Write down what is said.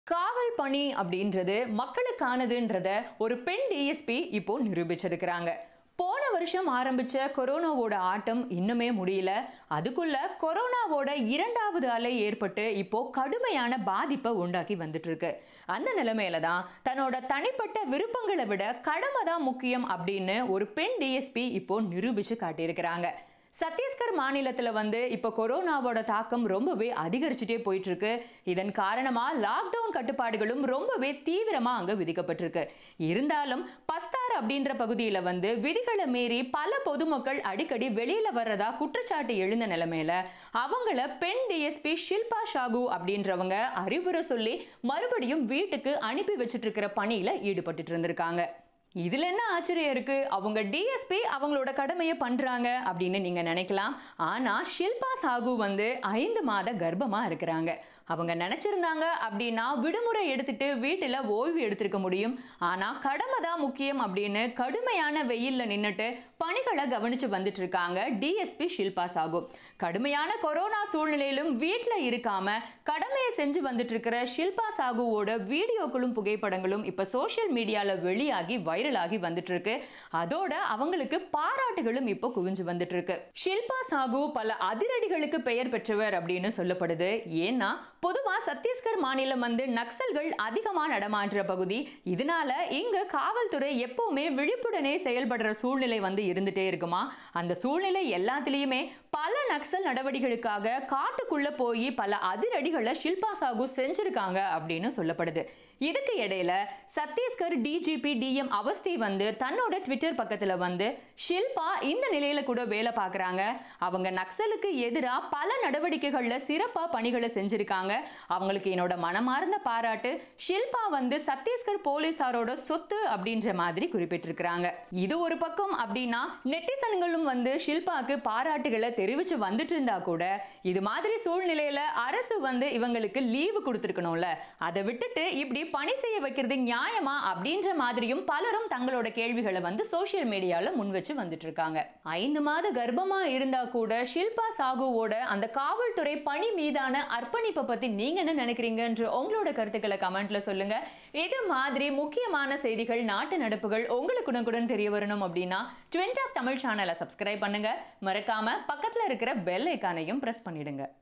காவல் பணி அப்படின்றது மக்களுக்கானதுன்றத ஒரு பெண் டிஎஸ்பி இப்போ நிரூபிச்சிருக்கிறாங்க போன வருஷம் ஆரம்பிச்ச கொரோனாவோட ஆட்டம் இன்னுமே முடியல அதுக்குள்ள கொரோனாவோட இரண்டாவது அலை ஏற்பட்டு இப்போ கடுமையான பாதிப்பை உண்டாக்கி வந்துட்டு இருக்கு அந்த நிலைமையில தான் தன்னோட தனிப்பட்ட விருப்பங்களை விட கடமை தான் முக்கியம் அப்படின்னு ஒரு பெண் டிஎஸ்பி இப்போ நிரூபிச்சு காட்டியிருக்கிறாங்க சத்தீஸ்கர் மாநிலத்துல வந்து இப்போ கொரோனாவோட தாக்கம் ரொம்பவே அதிகரிச்சுட்டே போயிட்டு இருக்கு இதன் காரணமா லாக்டவுன் கட்டுப்பாடுகளும் ரொம்பவே தீவிரமா அங்க விதிக்கப்பட்டிருக்கு இருந்தாலும் பஸ்தார் அப்படின்ற பகுதியில வந்து விதிகளை மீறி பல பொதுமக்கள் அடிக்கடி வெளியில வர்றதா குற்றச்சாட்டு எழுந்த நிலைமையில அவங்கள பெண் டிஎஸ்பி ஷில்பா ஷாகு அப்படின்றவங்க அறிவுரை சொல்லி மறுபடியும் வீட்டுக்கு அனுப்பி வச்சிட்டு இருக்கிற பணியில ஈடுபட்டுட்டு இருந்திருக்காங்க இதுல என்ன ஆச்சரியம் இருக்கு அவங்க டிஎஸ்பி அவங்களோட கடமையை பண்றாங்க அப்படின்னு நீங்க நினைக்கலாம் ஆனா ஷில்பா சாகு வந்து ஐந்து மாத கர்ப்பமா இருக்கிறாங்க அவங்க நினைச்சிருந்தாங்க அப்படின்னா விடுமுறை எடுத்துட்டு வீட்டுல ஓய்வு எடுத்திருக்க முடியும் ஆனா கடமை தான் முக்கியம் அப்படின்னு கடுமையான வெயில்ல நின்னுட்டு பணிகளை கவனிச்சு வந்துட்டு இருக்காங்க டிஎஸ்பி ஷில்பா சாகு கடுமையான கொரோனா சூழ்நிலையிலும் வீட்டுல இருக்காம கடமையை செஞ்சு வந்துட்டு இருக்கிற ஷில்பா சாகுவோட வீடியோக்களும் புகைப்படங்களும் இப்ப சோஷியல் மீடியால வெளியாகி வைரலாகி வந்துட்டு இருக்கு அதோட அவங்களுக்கு பாராட்டுகளும் இப்போ குவிஞ்சு வந்துட்டு இருக்கு ஷில்பா சாகு பல அதிரடிகளுக்கு பெயர் பெற்றவர் அப்படின்னு சொல்லப்படுது ஏன்னா பொதுவா சத்தீஸ்கர் மாநிலம் வந்து நக்சல்கள் அதிகமா நடமாடுற பகுதி இதனால இங்க காவல்துறை எப்பவுமே விழிப்புடனே செயல்படுற சூழ்நிலை வந்து இருந்துட்டே இருக்குமா அந்த சூழ்நிலை எல்லாத்துலயுமே பல நக்சல் நடவடிக்கைகளுக்காக காட்டுக்குள்ள போய் பல அதிரடிகளை ஷில்பா சாகு செஞ்சிருக்காங்க அப்படின்னு சொல்லப்படுது இதுக்கு இடையில சத்தீஸ்கர் டிஜிபி டிஎம் அவஸ்தி வந்து தன்னோட ட்விட்டர் பக்கத்துல வந்து ஷில்பா இந்த நிலையில கூட வேலை பார்க்கறாங்க அவங்க நக்சலுக்கு எதிரா பல நடவடிக்கைகள்ல சிறப்பா பணிகளை செஞ்சிருக்காங்க அவங்களுக்கு என்னோட மனமார்ந்த பாராட்டு ஷில்பா வந்து சத்தீஸ்கர் போலீசாரோட சொத்து அப்படின்ற மாதிரி குறிப்பிட்டிருக்கிறாங்க இது ஒரு பக்கம் அப்படின்னா நெட்டிசன்களும் வந்து ஷில்பாக்கு பாராட்டுகளை தெரிவிச்சு வந்துட்டு இருந்தா கூட இது மாதிரி சூழ்நிலையில அரசு வந்து இவங்களுக்கு லீவு கொடுத்துருக்கணும்ல அதை விட்டுட்டு இப்படி பணி செய்ய வைக்கிறது நியாயமா அப்படின்ற மாதிரியும் பலரும் தங்களோட கேள்விகளை வந்து சோஷியல் மீடியால முன் வச்சு வந்துட்டு இருக்காங்க ஐந்து மாத கர்ப்பமா இருந்தா கூட ஷில்பா சாகுவோட அந்த காவல்துறை பணி மீதான அர்ப்பணிப்பை பத்தி நீங்க என்ன நினைக்கிறீங்கன்ற உங்களோட கருத்துக்களை கமெண்ட்ல சொல்லுங்க இது மாதிரி முக்கியமான செய்திகள் நாட்டு நடப்புகள் உங்களுக்கு உடனுக்குடன் தெரிய வரணும் அப்படின்னா ட்வெண்ட் ஆஃப் தமிழ் சேனலை சப்ஸ்கிரைப் பண்ணுங்க மறக்காம பக்கத்துல இருக்கிற பெல் ஐக்கானையும் பிரஸ் பண்ணிடுங்க